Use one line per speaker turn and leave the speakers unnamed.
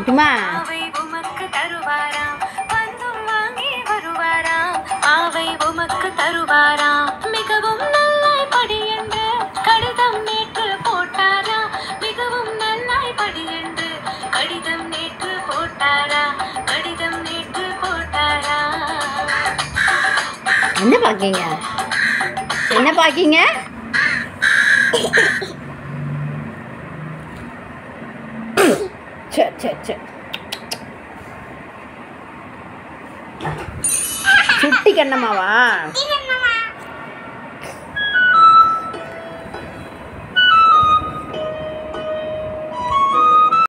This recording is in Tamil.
குட்டிமா
ஆவை உமக்கு தருவாராம் வந்தும் வாங்கி வருவாராம் ஆவை உமக்கு தருவாராம் மிகவும் நல்லாய் படி என்று கடிதம் நேற்று போட்டாரா மிகவும் நல்லாய் படி என்று கடிதம் நேற்று போட்டாரா கடிதம் நேற்று போட்டாரா
என்ன பார்க்கீங்க என்ன பார்க்கீங்க சே சே சே சுட்டி கண்ணம்மாவா